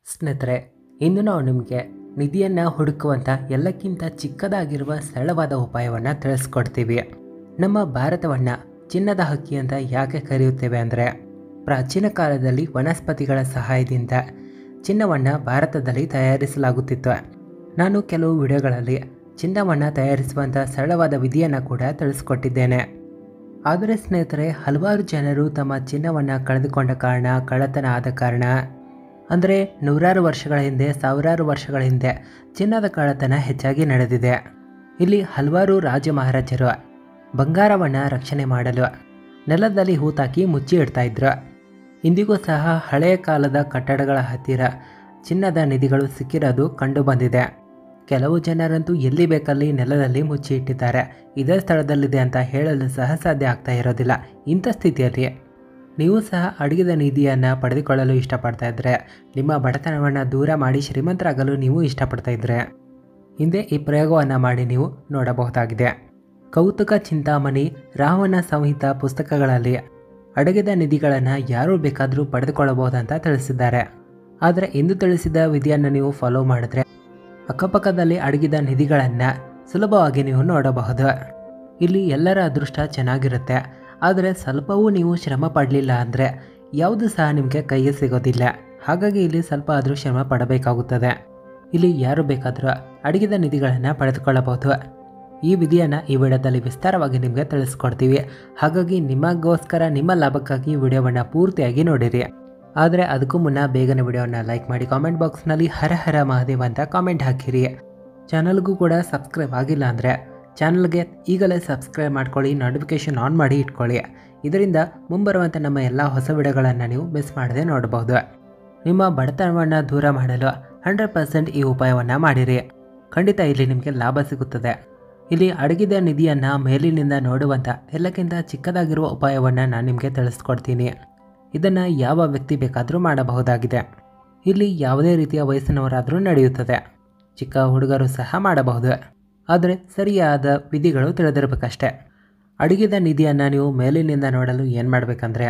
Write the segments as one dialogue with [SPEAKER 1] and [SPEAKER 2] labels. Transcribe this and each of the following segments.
[SPEAKER 1] ಸ್ನೇಹಿತರೆ ಇಂದು ನಾವು ನಿಮಗೆ ನಿಧಿಯನ್ನು ಹುಡುಕುವಂಥ ಎಲ್ಲಕ್ಕಿಂತ ಚಿಕ್ಕದಾಗಿರುವ ಸರಳವಾದ ಉಪಾಯವನ್ನು ತಿಳಿಸ್ಕೊಡ್ತೀವಿ ನಮ್ಮ ಭಾರತವನ್ನು ಚಿನ್ನದ ಹಕ್ಕಿ ಅಂತ ಯಾಕೆ ಕರೆಯುತ್ತೇವೆ ಅಂದರೆ ಪ್ರಾಚೀನ ಕಾಲದಲ್ಲಿ ವನಸ್ಪತಿಗಳ ಸಹಾಯದಿಂದ ಚಿನ್ನವನ್ನು ಭಾರತದಲ್ಲಿ ತಯಾರಿಸಲಾಗುತ್ತಿತ್ತು ನಾನು ಕೆಲವು ವಿಡಿಯೋಗಳಲ್ಲಿ ಚಿನ್ನವನ್ನು ತಯಾರಿಸುವಂಥ ಸರಳವಾದ ವಿಧಿಯನ್ನು ಕೂಡ ತಿಳಿಸ್ಕೊಟ್ಟಿದ್ದೇನೆ ಆದರೆ ಸ್ನೇಹಿತರೆ ಹಲವಾರು ಜನರು ತಮ್ಮ ಚಿನ್ನವನ್ನು ಕಳೆದುಕೊಂಡ ಕಾರಣ ಕಳ್ಳತನ ಆದ ಕಾರಣ ಅಂದರೆ ನೂರಾರು ವರ್ಷಗಳ ಹಿಂದೆ ಸಾವಿರಾರು ವರ್ಷಗಳ ಹಿಂದೆ ಚಿನ್ನದ ಕಳ್ಳತನ ಹೆಚ್ಚಾಗಿ ನಡೆದಿದೆ ಇಲ್ಲಿ ಹಲವಾರು ರಾಜ ಮಹಾರಾಜರು ಬಂಗಾರವನ್ನು ರಕ್ಷಣೆ ಮಾಡಲು ನೆಲದಲ್ಲಿ ಹೂತಾಕಿ ಮುಚ್ಚಿ ಇಡ್ತಾ ಇದ್ರು ಇಂದಿಗೂ ಸಹ ಹಳೆಯ ಕಾಲದ ಕಟ್ಟಡಗಳ ಹತ್ತಿರ ಚಿನ್ನದ ನಿಧಿಗಳು ಸಿಕ್ಕಿರೋದು ಕಂಡು ಬಂದಿದೆ ಕೆಲವು ಜನರಂತೂ ಎಲ್ಲಿ ಬೇಕಲ್ಲಿ ನೆಲದಲ್ಲಿ ಮುಚ್ಚಿ ಇಟ್ಟಿದ್ದಾರೆ ಇದೇ ಸ್ಥಳದಲ್ಲಿದೆ ಅಂತ ಹೇಳಲು ಸಹ ಸಾಧ್ಯ ಆಗ್ತಾ ಇರೋದಿಲ್ಲ ಇಂಥ ಸ್ಥಿತಿಯಲ್ಲಿ ನೀವು ಸಹ ಅಡುಗೆದ ನಿಧಿಯನ್ನು ಪಡೆದುಕೊಳ್ಳಲು ಇಷ್ಟಪಡ್ತಾ ಇದ್ದರೆ ನಿಮ್ಮ ಬಡತನವನ್ನು ದೂರ ಮಾಡಿ ಶ್ರೀಮಂತರಾಗಲು ನೀವು ಇಷ್ಟಪಡ್ತಾ ಇದ್ದರೆ ಹಿಂದೆ ಈ ಪ್ರಯೋಗವನ್ನು ಮಾಡಿ ನೀವು ನೋಡಬಹುದಾಗಿದೆ ಕೌತುಕ ಚಿಂತಾಮಣಿ ರಾವಣ ಸಂಹಿತ ಪುಸ್ತಕಗಳಲ್ಲಿ ಅಡಗಿದ ನಿಧಿಗಳನ್ನು ಯಾರು ಬೇಕಾದರೂ ಪಡೆದುಕೊಳ್ಳಬಹುದಂತ ತಿಳಿಸಿದ್ದಾರೆ ಆದರೆ ಇಂದು ತಿಳಿಸಿದ ವಿಧಿಯನ್ನು ನೀವು ಫಾಲೋ ಮಾಡಿದ್ರೆ ಅಕ್ಕಪಕ್ಕದಲ್ಲಿ ಅಡಗಿದ ನಿಧಿಗಳನ್ನು ಸುಲಭವಾಗಿ ನೀವು ನೋಡಬಹುದು ಇಲ್ಲಿ ಎಲ್ಲರ ಅದೃಷ್ಟ ಚೆನ್ನಾಗಿರುತ್ತೆ ಆದರೆ ಸ್ವಲ್ಪವೂ ನೀವು ಶ್ರಮ ಪಡಲಿಲ್ಲ ಅಂದರೆ ಯಾವುದು ಸಹ ನಿಮಗೆ ಕೈಗೆ ಸಿಗೋದಿಲ್ಲ ಹಾಗಾಗಿ ಇಲ್ಲಿ ಸ್ವಲ್ಪ ಆದರೂ ಶ್ರಮ ಪಡಬೇಕಾಗುತ್ತದೆ ಇಲ್ಲಿ ಯಾರು ಬೇಕಾದರೂ ಅಡಗಿದ ನಿಧಿಗಳನ್ನು ಪಡೆದುಕೊಳ್ಳಬಹುದು ಈ ವಿಧಿಯನ್ನು ಈ ವಿಡಿಯೋದಲ್ಲಿ ವಿಸ್ತಾರವಾಗಿ ನಿಮಗೆ ತಿಳಿಸ್ಕೊಡ್ತೀವಿ ಹಾಗಾಗಿ ನಿಮಗೋಸ್ಕರ ನಿಮ್ಮ ಲಾಭಕ್ಕಾಗಿ ಈ ವಿಡಿಯೋವನ್ನು ಪೂರ್ತಿಯಾಗಿ ನೋಡಿರಿ ಆದರೆ ಅದಕ್ಕೂ ಮುನ್ನ ಬೇಗನೆ ವಿಡಿಯೋನ ಲೈಕ್ ಮಾಡಿ ಕಾಮೆಂಟ್ ಬಾಕ್ಸ್ನಲ್ಲಿ ಹರ ಹರ ಮಹಾದೇವ್ ಅಂತ ಕಾಮೆಂಟ್ ಹಾಕಿರಿ ಚಾನಲ್ಗೂ ಕೂಡ ಸಬ್ಸ್ಕ್ರೈಬ್ ಆಗಿಲ್ಲ ಅಂದರೆ ಚಾನಲ್ಗೆ ಈಗಲೇ ಸಬ್ಸ್ಕ್ರೈಬ್ ಮಾಡ್ಕೊಳ್ಳಿ ನೋಟಿಫಿಕೇಷನ್ ಆನ್ ಮಾಡಿ ಇಟ್ಕೊಳ್ಳಿ ಇದರಿಂದ ಮುಂಬರುವಂಥ ನಮ್ಮ ಎಲ್ಲ ಹೊಸ ವಿಡಿಯೋಗಳನ್ನು ನೀವು ಮಿಸ್ ಮಾಡದೆ ನೋಡಬಹುದು ನಿಮ್ಮ ಬಡತನವನ್ನು ದೂರ ಮಾಡಲು ಹಂಡ್ರೆಡ್ ಪರ್ಸೆಂಟ್ ಈ ಉಪಾಯವನ್ನು ಮಾಡಿರಿ ಖಂಡಿತ ಇಲ್ಲಿ ನಿಮಗೆ ಲಾಭ ಸಿಗುತ್ತದೆ ಇಲ್ಲಿ ಅಡಗಿದ ನಿಧಿಯನ್ನು ಮೇಲಿನಿಂದ ನೋಡುವಂಥ ಎಲ್ಲಕ್ಕಿಂತ ಚಿಕ್ಕದಾಗಿರುವ ಉಪಾಯವನ್ನು ನಾನು ನಿಮಗೆ ತಿಳಿಸ್ಕೊಡ್ತೀನಿ ಇದನ್ನು ಯಾವ ವ್ಯಕ್ತಿ ಬೇಕಾದರೂ ಮಾಡಬಹುದಾಗಿದೆ ಇಲ್ಲಿ ಯಾವುದೇ ರೀತಿಯ ವಯಸ್ಸಿನವರಾದರೂ ನಡೆಯುತ್ತದೆ ಚಿಕ್ಕ ಹುಡುಗರು ಸಹ ಮಾಡಬಹುದು ಆದರೆ ಸರಿಯಾದ ವಿಧಿಗಳು ತಿಳಿದಿರಬೇಕಷ್ಟೆ ಅಡುಗೆದ ನಿಧಿಯನ್ನು ನೀವು ಮೇಲಿನಿಂದ ನೋಡಲು ಏನು ಮಾಡಬೇಕಂದ್ರೆ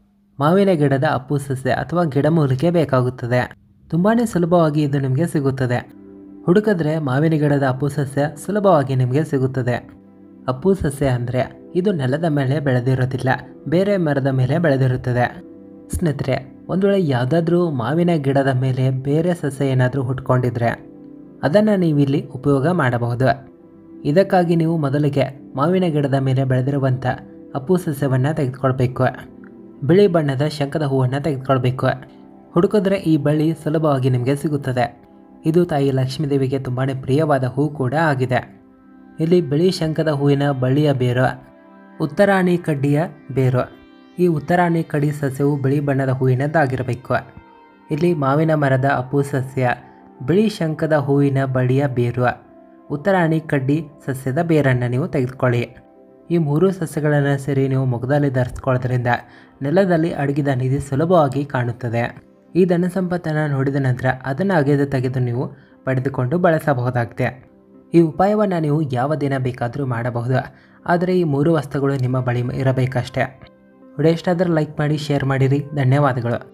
[SPEAKER 1] ಮಾವಿನ ಗಿಡದ ಅಪ್ಪು ಸಸ್ಯ ಅಥವಾ ಗಿಡಮೂಲಿಕೆ ಬೇಕಾಗುತ್ತದೆ ತುಂಬಾ ಸುಲಭವಾಗಿ ಇದು ನಿಮಗೆ ಸಿಗುತ್ತದೆ ಹುಡುಕಿದ್ರೆ ಮಾವಿನ ಗಿಡದ ಅಪ್ಪು ಸಸ್ಯ ಸುಲಭವಾಗಿ ನಿಮಗೆ ಸಿಗುತ್ತದೆ ಅಪ್ಪು ಸಸ್ಯ ಅಂದರೆ ಇದು ನೆಲದ ಮೇಲೆ ಬೆಳೆದಿರೋದಿಲ್ಲ ಬೇರೆ ಮರದ ಮೇಲೆ ಬೆಳೆದಿರುತ್ತದೆ ಸ್ನೇಹಿತರೆ ಒಂದು ವೇಳೆ ಯಾವುದಾದ್ರೂ ಮಾವಿನ ಗಿಡದ ಮೇಲೆ ಬೇರೆ ಸಸ್ಯ ಏನಾದರೂ ಹುಟ್ಕೊಂಡಿದ್ರೆ ಅದನ್ನು ನೀವಿಲ್ಲಿ ಉಪಯೋಗ ಮಾಡಬಹುದು ಇದಕ್ಕಾಗಿ ನೀವು ಮೊದಲಿಗೆ ಮಾವಿನ ಗಿಡದ ಮೇಲೆ ಬೆಳೆದಿರುವಂಥ ಅಪ್ಪು ಸಸ್ಯವನ್ನು ತೆಗೆದುಕೊಳ್ಬೇಕು ಬಿಳಿ ಬಣ್ಣದ ಶಂಖದ ಹೂವನ್ನು ತೆಗೆದುಕೊಳ್ಬೇಕು ಹುಡುಕಿದ್ರೆ ಈ ಬಳ್ಳಿ ಸುಲಭವಾಗಿ ನಿಮಗೆ ಸಿಗುತ್ತದೆ ಇದು ತಾಯಿ ಲಕ್ಷ್ಮೀದೇವಿಗೆ ತುಂಬಾ ಪ್ರಿಯವಾದ ಹೂ ಕೂಡ ಆಗಿದೆ ಇಲ್ಲಿ ಬಿಳಿ ಶಂಖದ ಹೂವಿನ ಬಳ್ಳಿಯ ಬೇರು ಉತ್ತರಾಣಿ ಕಡ್ಡಿಯ ಬೇರು ಈ ಉತ್ತರಾಣಿ ಕಡ್ಡಿ ಸಸ್ಯವು ಬಿಳಿ ಬಣ್ಣದ ಹೂವಿನದ್ದಾಗಿರಬೇಕು ಇಲ್ಲಿ ಮಾವಿನ ಮರದ ಅಪ್ಪು ಸಸ್ಯ ಬಿಳಿ ಶಂಖದ ಹೂವಿನ ಬಳ್ಳಿಯ ಬೇರು ಉತ್ತರಾಣಿ ಕಡ್ಡಿ ಸಸ್ಯದ ಬೇರನ್ನು ನೀವು ತೆಗೆದುಕೊಳ್ಳಿ ಈ ಮೂರು ಸಸ್ಯಗಳನ್ನು ಸೇರಿ ನೀವು ಮುಖದಲ್ಲಿ ಧರಿಸ್ಕೊಳ್ಳೋದ್ರಿಂದ ನೆಲದಲ್ಲಿ ಅಡಗಿದ ನಿಧಿ ಸುಲಭವಾಗಿ ಕಾಣುತ್ತದೆ ಈ ಧನ ಸಂಪತ್ತನ್ನು ನೋಡಿದ ನಂತರ ಅದನ್ನು ಅಗೆದು ತೆಗೆದು ನೀವು ಪಡೆದುಕೊಂಡು ಬಳಸಬಹುದಾಗಿದೆ ಈ ಉಪಾಯವನ್ನು ನೀವು ಯಾವ ದಿನ ಬೇಕಾದರೂ ಮಾಡಬಹುದು ಆದರೆ ಈ ಮೂರು ವಸ್ತುಗಳು ನಿಮ್ಮ ಬಳಿ ಇರಬೇಕಷ್ಟೇ ವಿಡಿಯೋ ಇಷ್ಟಾದರೆ ಲೈಕ್ ಮಾಡಿ ಶೇರ್ ಮಾಡಿರಿ ಧನ್ಯವಾದಗಳು